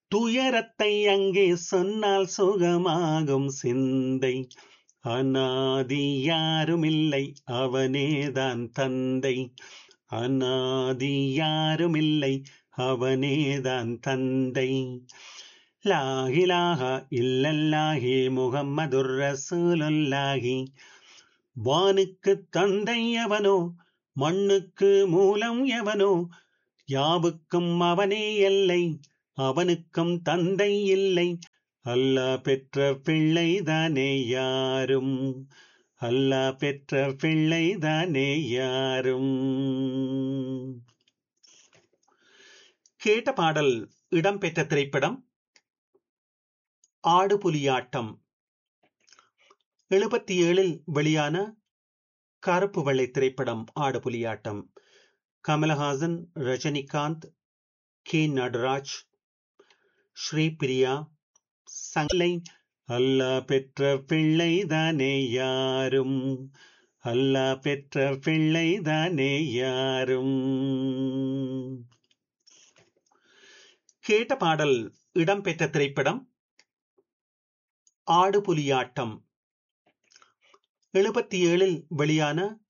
துயரத்தை அங்கே சொன்னால் சுகமாகும் சிந்தை அநாதி யாருமில்லை அவனேதான் தந்தை அநாதி யாருமில்லை அவனேதான் தந்தை லாஹிலாஹா இல்லல்லாஹி முகம்மதுர் ரசூலுல்லாஹி வானுக்கு தந்தை எவனோ மண்ணுக்கு மூலம் எவனோ யாவுக்கும் அவனே எல்லை அவனுக்கும் தந்தை இல்லை அல்லாஹ் பெற்ற பிள்ளைதானே யாரும் அல்லாஹ் பெற்ற பிள்ளைதானே யாரும் கேட்ட பாடல் இடம்பெற்ற திரைப்படம் ஆடு புலியாட்டம் எழுபத்தி ஏழில் வெளியான கருப்பு வெள்ளை திரைப்படம் ஆடு புலியாட்டம் கமலஹாசன் ரஜினிகாந்த் கே நடராஜ் ஸ்ரீபிரியா சங்கலை அல்லாஹ் பெற்ற பிள்ளைதானே யாரும் அல்லாஹ் பெற்ற பிள்ளைதானே யாரும் கேட்ட பாடல் இடம்பெற்ற திரைப்படம் ஆடு புலியாட்டம் எழுபத்தி ஏழில் வெளியான